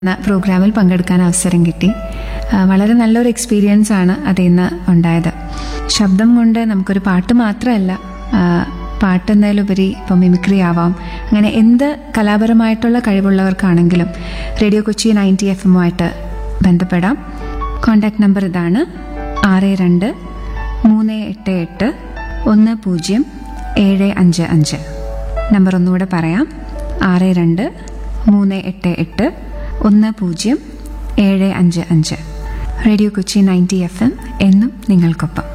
എന്ന പ്രോഗ്രാമിൽ പങ്കെടുക്കാൻ അവസരം കിട്ടി ആ, വളരെ നല്ലൊരു എക്സ്പീരിയൻസ് ആണ് അതിൽ നിന്ന് ഉണ്ടായത് ശബ്ദം കൊണ്ട് നമുക്കൊരു പാട്ട് മാത്രമല്ല ആ, പാട്ട് എന്നതിലുപരി ഇപ്പം മിമിക്രി ആവാം അങ്ങനെ എന്ത് കലാപരമായിട്ടുള്ള കഴിവുള്ളവർക്കാണെങ്കിലും റേഡിയോ കൊച്ചി നയൻറ്റി എഫ് എമ്മുമായിട്ട് ബന്ധപ്പെടാം കോൺടാക്ട് നമ്പർ ഇതാണ് ആറ് രണ്ട് മൂന്ന് എട്ട് എട്ട് ഒന്ന് പൂജ്യം ഏഴ് അഞ്ച് അഞ്ച് നമ്പർ ഒന്നുകൂടെ പറയാം ആറ് രണ്ട് മൂന്ന് എട്ട് എട്ട് ഒന്ന് പൂജ്യം ഏഴ് അഞ്ച് അഞ്ച് radio Kochi ninety F M എന്നും നിങ്ങൾക്കൊപ്പം